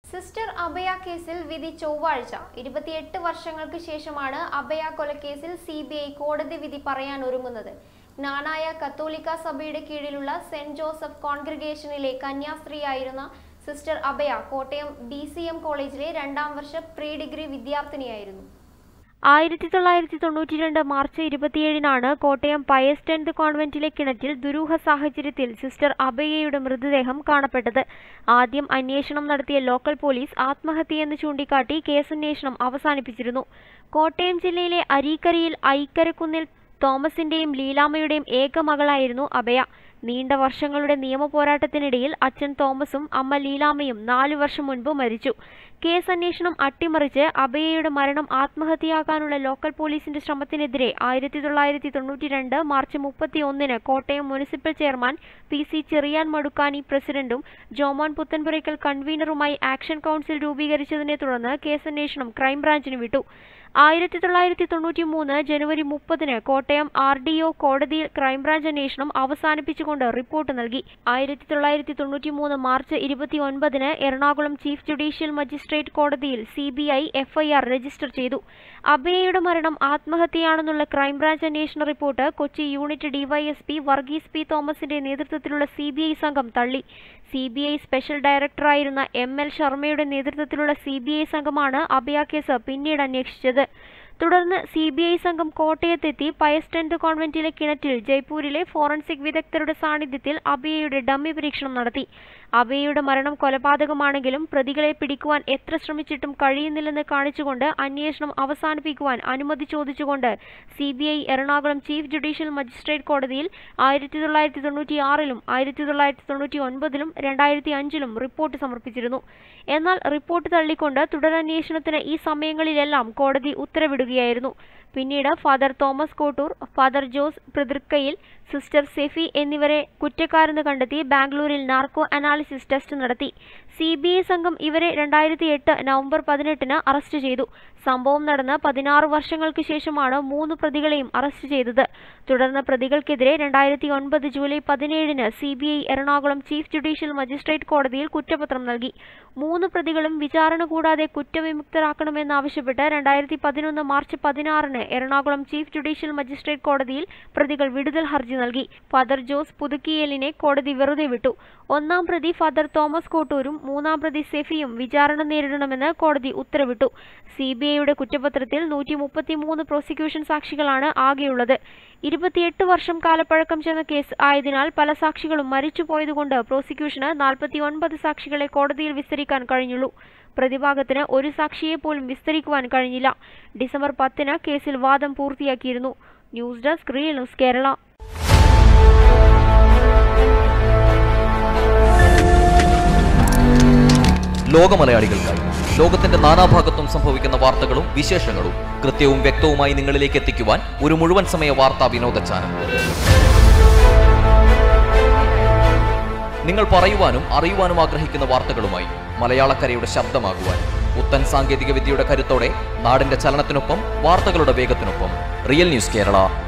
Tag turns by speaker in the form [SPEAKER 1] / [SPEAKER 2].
[SPEAKER 1] sister അഭയ കേസിൽ വിധി ചൊവ്വാഴ്ച ഇരുപത്തിയെട്ട് വർഷങ്ങൾക്ക് ശേഷമാണ് അഭയ കൊലക്കേസിൽ സി ബി ഐ കോടതി വിധി പറയാൻ ഒരുങ്ങുന്നത് ജ്ഞാനായ കത്തോലിക്ക സഭയുടെ കീഴിലുള്ള സെന്റ് ജോസഫ് കോൺഗ്രിഗേഷനിലെ കന്യാസ്ത്രീയായിരുന്ന sister Abhaya Kottayam D C M കോളേജിലെ രണ്ടാം വർഷ പ്രീ ഡിഗ്രി വിദ്യാർത്ഥിനിയായിരുന്നു
[SPEAKER 2] ആയിരത്തി തൊള്ളായിരത്തി തൊണ്ണൂറ്റി രണ്ട് മാർച്ച് ഇരുപത്തിയേഴിനാണ് കോട്ടയം പയസ് ടെൻത്ത് കോൺവെന്റിലെ കിണറ്റിൽ ദുരൂഹ സാഹചര്യത്തിൽ സിസ്റ്റർ അഭയയുടെ മൃതദേഹം കാണപ്പെട്ടത് ആദ്യം അന്വേഷണം നടത്തിയ ലോക്കൽ പോലീസ് ആത്മഹത്യയെന്ന് ചൂണ്ടിക്കാട്ടി കേസന്വേഷണം അവസാനിപ്പിച്ചിരുന്നു കോട്ടയം ജില്ലയിലെ അരീക്കരയിൽ ഐക്കരക്കുന്നിൽ തോമസിന്റെയും ലീലാമ്മയുടെയും ഏക മകളായിരുന്നു അഭയ നീണ്ട വർഷങ്ങളുടെ നിയമ പോരാട്ടത്തിനിടയിൽ അച്ഛൻ തോമസും അമ്മ ലീലാമ്മയും നാലു വർഷം മുൻപ് മരിച്ചു കേസ് അന്വേഷണം അട്ടിമറിച്ച് അഭയയുടെ മരണം ആത്മഹത്യയാക്കാനുള്ള ലോക്കൽ പോലീസിന്റെ ശ്രമത്തിനെതിരെ ആയിരത്തി തൊള്ളായിരത്തി തൊണ്ണൂറ്റി രണ്ട് മാർച്ച് മുപ്പത്തി ഒന്നിന് Kottayam municipal chairman P C Cheriyan Madukkani പ്രസിഡന്റും ജോമോൻ പുത്തൻപുരയ്ക്കൽ കൺവീനറുമായി ആക്ഷൻ കൗൺസിൽ രൂപീകരിച്ചതിനെ തുടർന്ന് കേസന്വേഷണം ക്രൈംബ്രാഞ്ചിന് വിട്ടു ആയിരത്തി തൊള്ളായിരത്തി തൊണ്ണൂറ്റി മൂന്ന് ജനുവരി മുപ്പതിന് കോട്ടയം ആർ ഡി ഒ കോടതിയിൽ ക്രൈംബ്രാഞ്ച് അന്വേഷണം അവസാനിപ്പിച്ചുകൊണ്ട് റിപ്പോർട്ട് നൽകി ആയിരത്തി തൊള്ളായിരത്തി തൊണ്ണൂറ്റി മൂന്ന് മാർച്ച് ഇരുപത്തി ഒൻപതിന് എറണാകുളം ചീഫ് ജുഡീഷ്യൽ മജിസ്ട്രേറ്റ് കോടതിയിൽ C B I FIR register ചെയ്തു അഭയയുടെ മരണം ആത്മഹത്യയാണെന്നുള്ള ക്രൈംബ്രാഞ്ച് അന്വേഷണ report Kochi unit DYSP Varghese P തോമസിന്റെ നേതൃത്വത്തിലുള്ള സി ബി ഐ സംഘം തള്ളി സി ബി ഐ സ്പെഷ്യൽ ഡയറക്ടറായിരുന്ന എം എൽ ശർമ്മയുടെ നേതൃത്വത്തിലുള്ള സി ബി ഐ സംഘമാണ് അഭയ കേസ് പിന്നീട് അന്വേഷിച്ചത് തുടർന്ന് സി ബി ഐ സംഘം കോട്ടയത്തെത്തി പയസ് ടെൻത്ത് കോൺവെന്റിലെ കിണറ്റിൽ ജയ്പൂരിലെ ഫോറൻസിക് വിദഗ്ധരുടെ സാന്നിധ്യത്തിൽ അഭയയുടെ ഡമ്മി പരീക്ഷണം നടത്തി അഭയയുടെ മരണം കൊലപാതകമാണെങ്കിലും പ്രതികളെ പിടിക്കുവാൻ എത്ര ശ്രമിച്ചിട്ടും കഴിയുന്നില്ലെന്ന് കാണിച്ചുകൊണ്ട് അന്വേഷണം അവസാനിപ്പിക്കുവാൻ അനുമതി ചോദിച്ചുകൊണ്ട് C B I Ernakulam chief judicial magistrate കോടതിയിൽ ആയിരത്തി തൊള്ളായിരത്തി തൊണ്ണൂറ്റി ആറിലും ആയിരത്തി തൊള്ളായിരത്തി തൊണ്ണൂറ്റി ഒൻപതിലും രണ്ടായിരത്തി അഞ്ചിലും റിപ്പോർട്ട് സമർപ്പിച്ചിരുന്നു എന്നാൽ റിപ്പോർട്ട് തള്ളിക്കൊണ്ട് തുടരന്വേഷണത്തിന് ഈ സമയങ്ങളിലെല്ലാം കോടതി ഉത്തരവിടുകയായിരുന്നു പിന്നീട് father Thomas Kottoor father Jose Puthrukkayil sister Sephy എന്നിവരെ കുറ്റക്കാരെന്ന് കണ്ടെത്തി ബാംഗ്ലൂരിൽ നാർക്കോ അനാലിസിസ് ടെസ്റ്റ് നടത്തി സി ബി ഐ സംഘം ഇവരെ രണ്ടായിരത്തി എട്ട് നവംബർ പതിനെട്ടിന് അറസ്റ്റ് ചെയ്തു സംഭവം നടന്ന് പതിനാറ് വർഷങ്ങൾക്ക് ശേഷമാണ് മൂന്ന് പ്രതികളെയും അറസ്റ്റ് ചെയ്തത് തുടർന്ന് പ്രതികൾക്കെതിരെ രണ്ടായിരത്തി ഒൻപത് ജൂലൈ പതിനേഴിന് C B I Ernakulam chief judicial magistrate കോടതിയിൽ കുറ്റപത്രം നൽകി മൂന്ന് പ്രതികളും വിചാരണ കൂടാതെ കുറ്റവിമുക്തരാക്കണമെന്നാവശ്യപ്പെട്ട് രണ്ടായിരത്തി പതിനൊന്ന് മാർച്ച് പതിനാറിന് എറണാകുളം ചീഫ് ജുഡീഷ്യൽ മജിസ്ട്രേറ്റ് കോടതിയിൽ പ്രതികൾ വിടുതൽ ഹർജി നൽകി ഫാദർ ജോസ് പുതുക്കിയേലിനെ കോടതി വെറുതെ വിട്ടു ഒന്നാം പ്രതി ഫാദർ തോമസ് കോട്ടൂരും മൂന്നാം പ്രതി സെഫിയും വിചാരണ നേരിടണമെന്ന് കോടതി ഉത്തരവിട്ടു സി ബി ഐയുടെ കുറ്റപത്രത്തിൽ നൂറ്റി മുപ്പത്തിമൂന്ന് പ്രോസിക്യൂഷൻ സാക്ഷികളാണ് ആകെയുള്ളത് ഇരുപത്തിയെട്ട് വർഷം കാലപ്പഴക്കം ചെന്ന കേസ് ആയതിനാൽ പല സാക്ഷികളും മരിച്ചുപോയതുകൊണ്ട് പ്രോസിക്യൂഷന് നാൽപ്പത്തി ഒൻപത് സാക്ഷികളെ കോടതിയിൽ വിസ്തരിക്കാൻ കഴിഞ്ഞുള്ളൂ പ്രതിഭാഗത്തിന് ഒരു സാക്ഷിയെ പോലും വിസ്തരിക്കുവാൻ കഴിഞ്ഞില്ല ഡിസംബർ പത്തിന് കേസിൽ വാദം പൂർത്തിയാക്കിയിരുന്നു news desk real news Kerala
[SPEAKER 3] ലോകമലയാളികൾക്കായി ലോകത്തിന്റെ നാനാഭാഗത്തും സംഭവിക്കുന്ന വാർത്തകളും വിശേഷങ്ങളും കൃത്യവും വ്യക്തവുമായി നിങ്ങളിലേക്ക് എത്തിക്കുവാൻ ഒരു മുഴുവൻ സമയ വാർത്താ വിനോദ ചാനൽ നിങ്ങൾ പറയുവാനും അറിയുവാനും ആഗ്രഹിക്കുന്ന വാർത്തകളുമായി മലയാളക്കരയുടെ ശബ്ദമാകുവാൻ പുത്തൻ സാങ്കേതിക വിദ്യയുടെ കരുത്തോടെ നാടിന്റെ ചലനത്തിനൊപ്പം വാർത്തകളുടെ വേഗത്തിനൊപ്പം റിയൽ ന്യൂസ് കേരള